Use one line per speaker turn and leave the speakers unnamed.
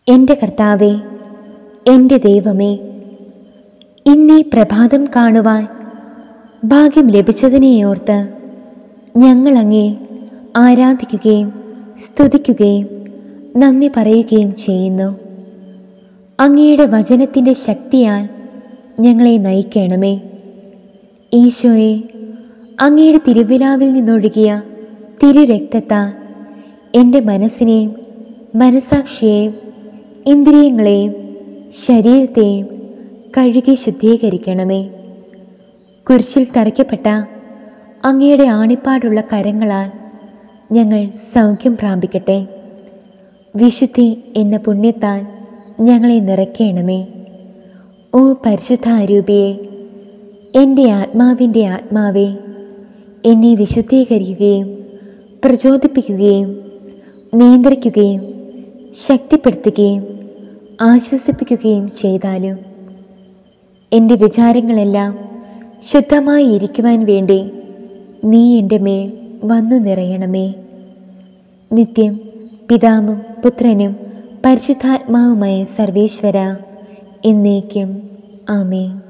എൻ്റെ കർത്താവേ എൻ്റെ ദൈവമേ ഇന്നീ പ്രഭാതം കാണുവാൻ ഭാഗ്യം ലഭിച്ചതിനെയോർത്ത് ഞങ്ങൾ അങ്ങേ ആരാധിക്കുകയും സ്തുതിക്കുകയും നന്ദി പറയുകയും ചെയ്യുന്നു അങ്ങയുടെ വചനത്തിൻ്റെ ശക്തിയാൽ ഞങ്ങളെ നയിക്കണമേ ഈശോയെ അങ്ങയുടെ തിരുവിലാവിൽ നിന്നൊഴുകിയ തിരുരക്തത്താൽ എൻ്റെ മനസ്സിനെയും മനസാക്ഷിയെയും ഇന്ദ്രിയങ്ങളെയും ശരീരത്തെയും കഴുകി ശുദ്ധീകരിക്കണമേ കുരിശിൽ തറയ്ക്കപ്പെട്ട അങ്ങയുടെ ആണിപ്പാടുള്ള കരങ്ങളാൽ ഞങ്ങൾ സൗഖ്യം പ്രാപിക്കട്ടെ വിശുദ്ധി എന്ന പുണ്യത്താൽ ഞങ്ങളെ നിറയ്ക്കണമേ ഓ പരിശുദ്ധ അരൂപിയെ എൻ്റെ ആത്മാവിൻ്റെ ആത്മാവേ എന്നെ വിശുദ്ധീകരിക്കുകയും പ്രചോദിപ്പിക്കുകയും നിയന്ത്രിക്കുകയും ശക്തിപ്പെടുത്തുകയും ആശ്വസിപ്പിക്കുകയും ചെയ്താലും എൻ്റെ വിചാരങ്ങളെല്ലാം ശുദ്ധമായി ഇരിക്കുവാൻ വേണ്ടി നീ എൻ്റെ മേൽ വന്നു നിറയണമേ നിത്യം പിതാവും പുത്രനും പരിശുദ്ധാത്മാവുമായ സർവേശ്വര എന്നേക്കും ആമേ